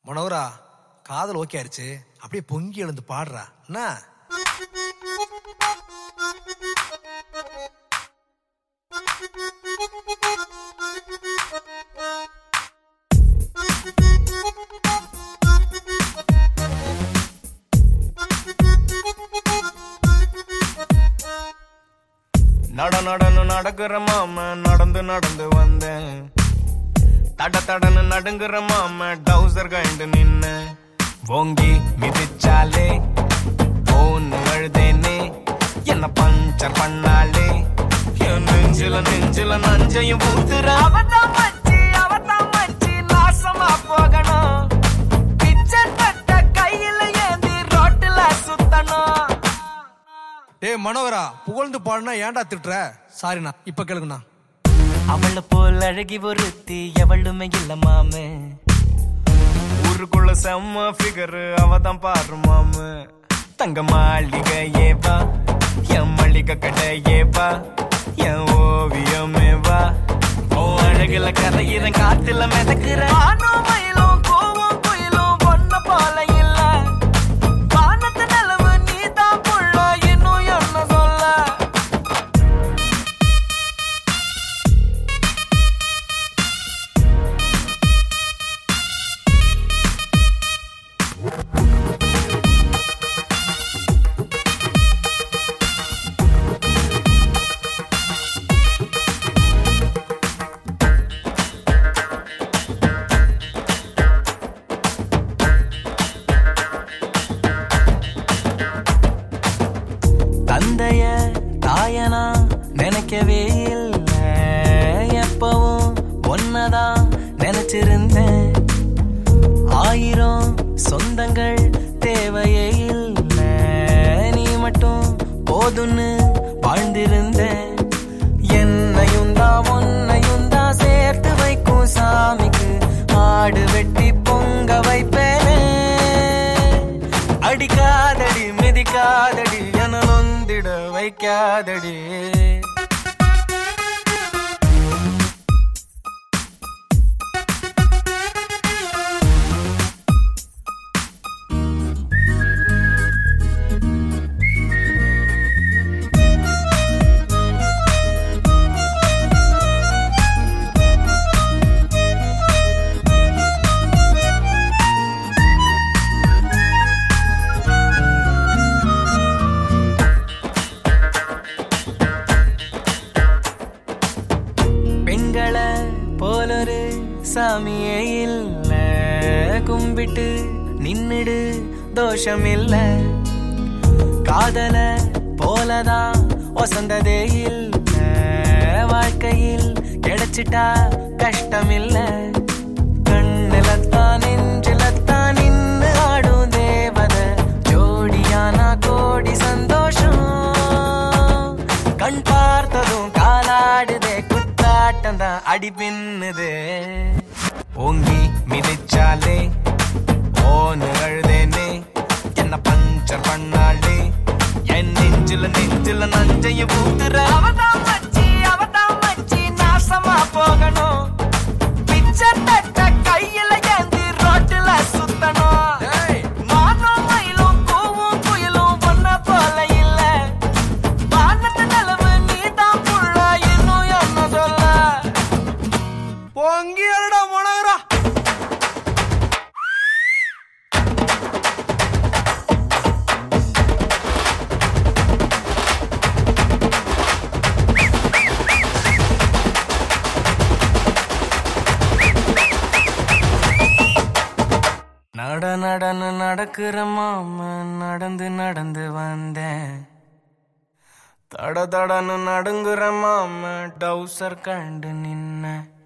மனோரா காதல் ஓகே ஆயிடுச்சு அப்படியே பொங்கி எழுந்து பாடுறா என்ன நட நடன்னு நடக்கிற மாம நடந்து நடந்து வந்தேன் தட தடன்னு நடுங்குற மாம டவுசர் கண்டு நின்னு ஓங்கி மிதிச்சாலே ஓன்னு அழுதேனே என்ன பஞ்சர் பண்ணாலே என் நெஞ்சில நெஞ்சில நஞ்சையும் ஊத்துற அவதான் மச்சி அவதான் மச்சி நாசமா போகணும் பிச்சை தட்ட கையில ஏந்தி ரோட்டுல சுத்தணும் டேய் மனோகரா புகழ்ந்து பாடுனா ஏன்டா திட்டுற சாரிண்ணா இப்ப கேளுங்கண்ணா அவள போல் அழகி ஒருத்தி எவளுமே இல்ல மாமு ஊருக்குள்ள செம்ம ஃபிகர் அவதான் பாரு மாமு தங்க மாளிகை ஏவா என் மளிகை கடை ஏவா என் ஓவியமே வா ஓ அழகுல கரையிறன் காத்துல மிதக்குற ஆணும் மயிலும் கோவும் குயிலும் பொண்ண போல இல்ல வானத்து நிலவு நீதான் புள்ள இன்னும் என்ன சொல்ல தந்தைய தாயனா நினைக்கவே இல்ல எப்பவும் ஒன்னதான் நினைச்சிருந்தேன் ஆயிரம் சொந்தங்கள் தேவையே இல்ல நீ மட்டும் போதுன்னு வாழ்ந்திருந்தேன் என்னையும் தான் உன்னையும் தான் சேர்த்து வைக்கும் சாமிக்கு ஆடு வெட்டி பொங்க வைப்பேனே அடிக்காதடி மிதிக்காதடி என நொந்திட வைக்காதடி பெண்களை போலொரு சாமியே இல்ல கும்பிட்டு நின்னுடு தோஷம் இல்ல காதல போலதான் வசந்ததே இல்ல வாழ்க்கையில் கிடைச்சிட்டா கஷ்டம் இல்ல கண்ணுலத்தான் நெஞ்சிலத்தான் நின்னு ஆடும் தேவத ஜோடியானா கோடி சந்தோஷம் கண் பார்த்ததும் காலாடுதே குத்தாட்டம் தான் அடி பின்னுது ஓங்கி மிதிச்சாலே ஓன்னு அழுதேனே என்ன பஞ்சர் பண்ணாலே என் நெஞ்சில நெஞ்சில நஞ்சையும் ஊத்துற அவதான் மச்சி அவதான் மச்சி நாசமா போகணும் பிச்சை தட்ட கையில ஏந்தி ரோட்டுல சுத்தணும் மானும் மயிலும் பூவும் குயிலும் ஒன்ன போல இல்ல வானத்து நிலவு நீதான் புள்ள இன்னும் என்ன சொல்ல பொங்கி எழுடா மனோகரா நட நடன்னு நடக்கிற மாம நடந்து நடந்து வந்தேன் தட தடன்னு நடுங்குற மாம டவுசர் கண்டு நின்ன